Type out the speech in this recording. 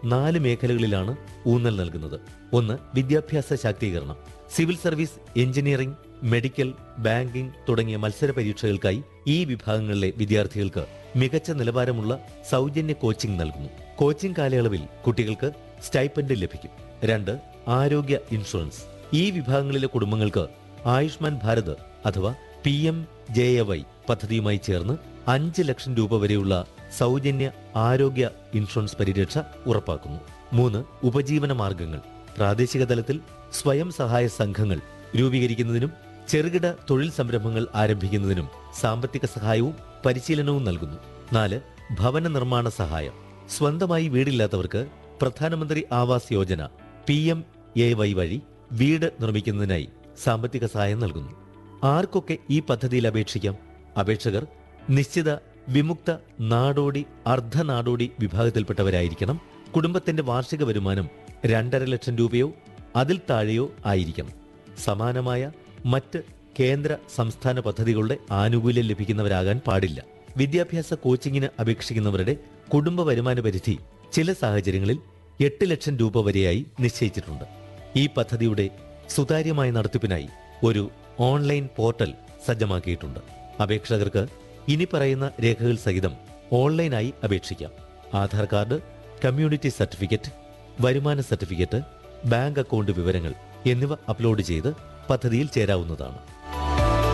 നാല് മേഖലകളിലാണ് ഊന്നൽ നൽകുന്നത് ഒന്ന് വിദ്യാഭ്യാസ ശാക്തീകരണം civil service engineering medical banking തുടങ്ങിയ മത്സര പരീക്ഷകൾക്കായി ഈ വിഭാഗങ്ങളിലെ വിദ്യാർത്ഥികൾക്ക് മികച്ച നിലവാരമുള്ള സൗജന്യ കോച്ചിംഗ് നൽകുന്നു കോച്ചിംഗ് കാലയളവിൽ കുട്ടികൾക്ക് സ്റ്റൈപ്പൻഡ് ലഭിക്കും രണ്ട് ആരോഗ്യ ഇൻഷുറൻസ് ഈ വിഭാഗങ്ങളിലെ കുടുംബങ്ങൾക്ക് ആയുഷ്മാൻ ഭാരത് അഥവാ P M J A Y പദ്ധതിയുമായി ചേർന്ന് അഞ്ച് ലക്ഷം രൂപ വരെയുള്ള സൗജന്യ ആരോഗ്യ ഇൻഷുറൻസ് പരിരക്ഷ ഉറപ്പാക്കുന്നു മൂന്ന് ഉപജീവന മാർഗങ്ങൾ പ്രാദേശിക തലത്തിൽ സ്വയം സഹായ സംഘങ്ങൾ രൂപീകരിക്കുന്നതിനും ചെറുകിട തൊഴിൽ സംരംഭങ്ങൾ ആരംഭിക്കുന്നതിനും സാമ്പത്തിക സഹായവും പരിശീലനവും നൽകുന്നു നാല് ഭവന നിർമ്മാണ സഹായം സ്വന്തമായി വീടില്ലാത്തവർക്ക് Pradhan Mantri Awas Yojana P M A Y വഴി വീട് നിർമ്മിക്കുന്നതിനായി സാമ്പത്തിക സഹായം നൽകുന്നു ആർക്കൊക്കെ ഈ പദ്ധതിയിൽ അപേക്ഷിക്കാം അപേക്ഷകർ നിശ്ചിത വിമുക്ത നാടോടി അർദ്ധനാടോടി വിഭാഗത്തിൽപ്പെട്ടവരായിരിക്കണം കുടുംബത്തിന്റെ വാർഷിക വരുമാനം രണ്ടര ലക്ഷം രൂപയോ അതിൽ താഴെയോ ആയിരിക്കണം സമാനമായ മറ്റ് കേന്ദ്ര സംസ്ഥാന പദ്ധതികളുടെ ആനുകൂല്യം ലഭിക്കുന്നവരാകാൻ പാടില്ല വിദ്യാഭ്യാസ കോച്ചിങ്ങിന് അപേക്ഷിക്കുന്നവരുടെ കുടുംബ വരുമാന പരിധി ചില സാഹചര്യങ്ങളിൽ എട്ട് ലക്ഷം രൂപ വരെയായി നിശ്ചയിച്ചിട്ടുണ്ട് ഈ പദ്ധതിയുടെ സുതാര്യമായ നടത്തിപ്പിനായി ഒരു ഓൺലൈൻ പോർട്ടൽ സജ്ജമാക്കിയിട്ടുണ്ട് അപേക്ഷകർക്ക് ഇനി പറയുന്ന രേഖകൾ സഹിതം ഓൺലൈനായി അപേക്ഷിക്കാം ആധാർ കാർഡ് കമ്മ്യൂണിറ്റി സർട്ടിഫിക്കറ്റ് വരുമാന സർട്ടിഫിക്കറ്റ് ബാങ്ക് അക്കൗണ്ട് വിവരങ്ങൾ എന്നിവ അപ്ലോഡ് ചെയ്ത് പദ്ധതിയിൽ ചേരാവുന്നതാണ്